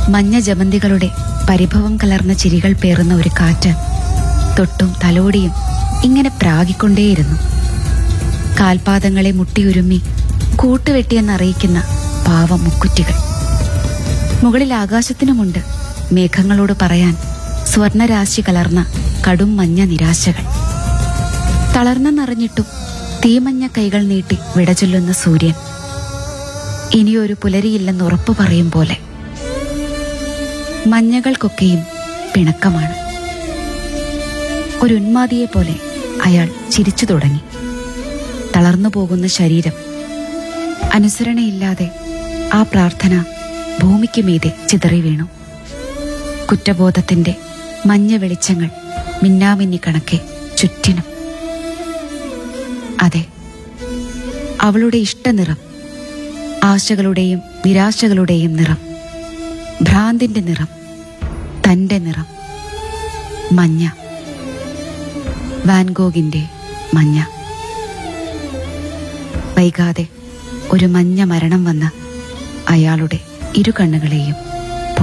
മഞ്ഞ ജമന്തികളുടെ പരിഭവം കലർന്ന ചിരികൾ പേറുന്ന ഒരു കാറ്റ് തൊട്ടും തലോടിയും ഇങ്ങനെ പ്രാകിക്കൊണ്ടേയിരുന്നു കാൽപാദങ്ങളെ മുട്ടിയുരുമ്മി കൂട്ടുവെട്ടിയെന്നറിയിക്കുന്ന പാവം മുക്കുറ്റികൾ മുകളിൽ ആകാശത്തിനുമുണ്ട് മേഘങ്ങളോട് പറയാൻ സ്വർണരാശി കലർന്ന കടും മഞ്ഞ നിരാശകൾ തളർന്നെന്നറിഞ്ഞിട്ടും തീമഞ്ഞ കൈകൾ നീട്ടി വിടചൊല്ലുന്ന സൂര്യൻ ഇനിയൊരു പുലരിയില്ലെന്ന് ഉറപ്പു പറയും പോലെ മഞ്ഞകൾക്കൊക്കെയും പിണക്കമാണ് ഒരു ഉന്മാദിയെ പോലെ അയാൾ ചിരിച്ചു തുടങ്ങി തളർന്നു പോകുന്ന ശരീരം അനുസരണയില്ലാതെ ആ പ്രാർത്ഥന ഭൂമിക്ക് മീതെ ചിതറി വീണു കുറ്റബോധത്തിന്റെ മഞ്ഞ വെളിച്ചങ്ങൾ മിന്നാമിന്നി കണക്കെ ചുറ്റിനും അതെ അവളുടെ ഇഷ്ടനിറം ആശകളുടെയും നിരാശകളുടെയും നിറം ഭ്രാന്തിന്റെ നിറം തന്റെ നിറം മഞ്ഞ വാൻഗോഗിന്റെ മഞ്ഞ വൈകാതെ ഒരു മഞ്ഞ മരണം വന്ന് അയാളുടെ ഇരു കണ്ണുകളെയും